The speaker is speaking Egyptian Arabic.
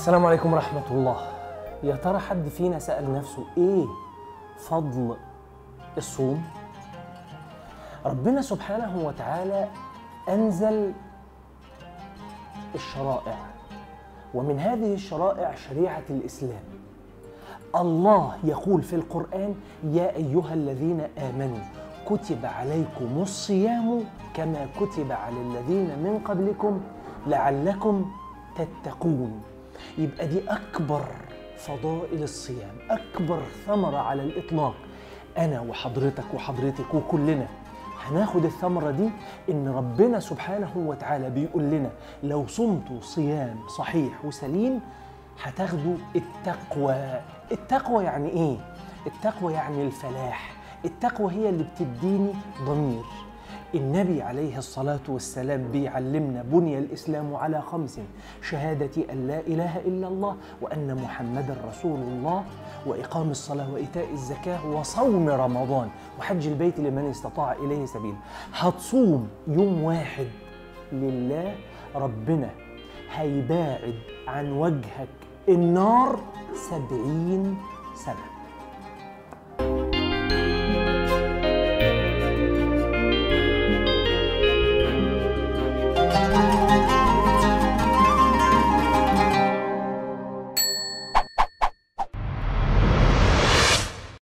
السلام عليكم ورحمة الله يا ترى حد فينا سأل نفسه إيه فضل الصوم؟ ربنا سبحانه وتعالى أنزل الشرائع ومن هذه الشرائع شريعة الإسلام الله يقول في القرآن يا أيها الذين آمنوا كتب عليكم الصيام كما كتب على الذين من قبلكم لعلكم تتقون يبقى دي أكبر فضائل الصيام أكبر ثمرة على الإطلاق أنا وحضرتك وحضرتك وكلنا هناخد الثمرة دي إن ربنا سبحانه وتعالى بيقول لنا لو صمتوا صيام صحيح وسليم هتاخدوا التقوى التقوى يعني إيه؟ التقوى يعني الفلاح التقوى هي اللي بتديني ضمير النبي عليه الصلاة والسلام بيعلمنا بني الإسلام على خمس شهادة أن لا إله إلا الله وأن محمدا رسول الله وإقام الصلاة وإيتاء الزكاة وصوم رمضان وحج البيت لمن استطاع إليه سبيلا هتصوم يوم واحد لله ربنا هيباعد عن وجهك النار سبعين سنة